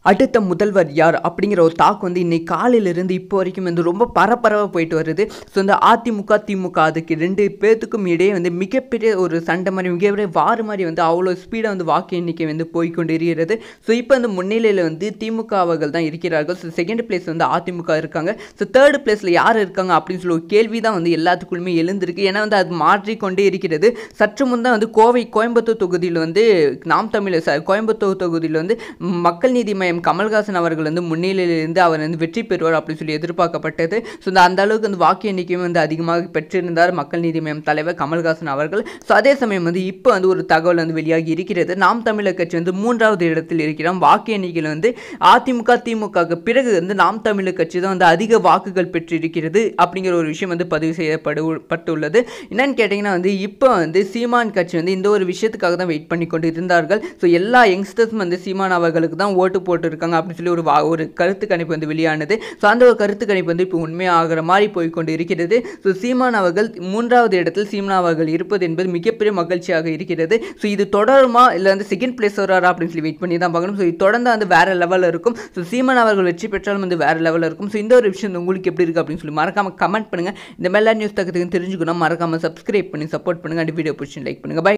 அடுத்த முதல்வர் யார் அப்படிங்கிற ஒரு தாக்கு வந்து இன்னைக்கு காலையிலிருந்து இப்போ வரைக்கும் வந்து ரொம்ப பரபரவாக போயிட்டு வருது ஸோ இந்த அதிமுக திமுக அதுக்கு ரெண்டு பேர்த்துக்கும் இடையே வந்து மிகப்பெரிய ஒரு சண்டை மாதிரி மிகப்பெரிய வாறு மாதிரி வந்து அவ்வளோ ஸ்பீடாக வந்து வாக்கு எண்ணிக்கை வந்து போய்க்கொண்டு இருக்கிறது ஸோ இப்போ வந்து முன்னிலையில் வந்து திமுக அவர்கள் தான் இருக்கிறார்கள் ஸோ செகண்ட் பிளேஸ் வந்து அதிமுக இருக்காங்க ஸோ தேர்ட் பிளேஸில் யார் இருக்காங்க அப்படின்னு சொல்லி ஒரு கேள்வி தான் வந்து எல்லாத்துக்குள்ளுமே எழுந்திருக்கு ஏன்னா வந்து அது மாற்றிக்கொண்டே இருக்கிறது சற்று முன் தான் வந்து கோவை கோயம்புத்தூர் தொகுதியில் வந்து நாம் தமிழர் ச- கோயம்புத்தூர் தொகுதியில் வந்து மக்கள் நீதி மய்யம் கமல்ஹாசன் அவர்கள் வந்து முன்னிலையிலிருந்து அவர் வந்து வெற்றி பெறுவார் அப்படின்னு சொல்லி எதிர்பார்க்கப்பட்டது ஸோ இந்த அந்த அளவுக்கு வந்து வாக்கு எண்ணிக்கையும் வந்து அதிகமாக பெற்றிருந்தார் மக்கள் நீதி மய்யம் தலைவர் கமல்ஹாசன் அவர்கள் ஸோ அதே சமயம் வந்து இப்போ வந்து ஒரு தகவல் வந்து வெளியாகி இருக்கிறது நாம் தமிழர் கட்சி வந்து மூன்றாவது இடத்தில் இருக்கிறோம் வாக்கு எண்ணிக்கையில் வந்து அதிமுக திமுகவுக்கு பிறகு வந்து நாம் தமிழர் கட்சி தான் வந்து அதிக வாக்குகள் பெற்றிருக்கிறது அப்படிங்கிற ஒரு விஷயம் வந்து பதிவு செய்யப்படு பட்டுள்ளது என்னன்னு கேட்டிங்கன்னா வந்து இப்போ வந்து சீமான் கட்சி வந்து இந்த ஒரு விஷயத்துக்காக தான் வெயிட் பண்ணி கொண்டு இருந்தார்கள் ஸோ எல்லா யங்ஸ்டர்ஸும் வந்து சீமான் அவர்களுக்கு தான் ஓட்டு போட்டிருக்காங்க அப்படின்னு சொல்லி ஒரு வா- ஒரு கருத்து கணிப்பு வந்து வெளியானது ஸோ அந்த ஒரு கருத்து கணிப்பு வந்து இப்போ உண்மையாகிற மாதிரி போய் கொண்டு இருக்கிறது ஸோ சீமான் அவர்கள் மூன்றாவது இடத்தில் சீமான் அவர்கள் இருப்பது என்பது மிகப்பெரிய மகிழ்ச்சியாக இருக்கிறது ஸோ இது தொடருமா இல்லை வந்து செகண்ட் பிளேஸ் வராரா அப்படின்னு சொல்லி வெயிட் பண்ணி தான் பார்க்கணும் ஸோ இது தொடர்ந்து வந்து வேற லெவலில் இருக்கும் ஸோ சீமான் அவர்கள் வெற்றி பெற்றாலும் வந்து வேற லெவலில் இருக்கும் ஸோ இந்த ஒரு விஷயம் உங்களுக்கு எப்படி இருக்கு அப்படின்னு சொல்லி மறக்காம கமெண்ட் பண்ணுங்க இந்த மாதிரி நியூஸ் தக்கத்துக்கு தெரிஞ்சுக்கணும் மறக்காம சப்ஸ்கிரைப் பண்ணி சப்போர்ட் பண்ணுங்க அண்ட் வீடியோ பிடிச்சி லைக் பண்ணுங்க பை